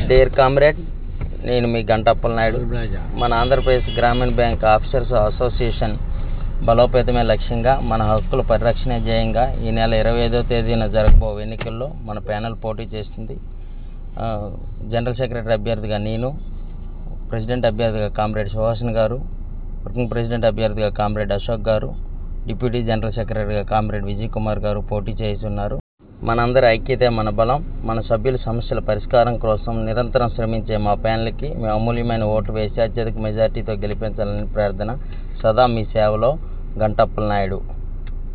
dare comrade నేను మీ గంటప్పల నాయుడు మన ఆంధ్రప్రదేశ్ గ్రామీణ బ్యాంక్ ఆఫీసర్స్ అసోసియేషన్ బలోపేతమే లక్ష్యంగా మన హక్కుల పరిరక్షణ ధ్యేయంగా ఈ నెల ఇరవై ఐదో తేదీన జరగబో ఎన్నికల్లో మన ప్యానెల్ పోటీ చేస్తుంది ఆ, జనరల్ సెక్రటరీ అభ్యర్థిగా నేను ప్రెసిడెంట్ అభ్యర్థిగా కామ్రేడ్ సుహాసన్ గారు వర్కింగ్ ప్రెసిడెంట్ అభ్యర్థిగా కామ్రేడ్ అశోక్ గారు డిప్యూటీ జనరల్ సెక్రటరీగా కామ్రేడ్ విజయ్ కుమార్ గారు పోటీ చేస్తున్నారు మనందరి ఐక్యతే మన బలం మన సభ్యుల సమస్యల పరిష్కారం కోసం నిరంతరం శ్రమించే మా ప్యానల్కి మీ అమూల్యమైన ఓటు వేసి అత్యధిక మెజార్టీతో గెలిపించాలని ప్రార్థన సదా మీ సేవలో గంటప్పల నాయుడు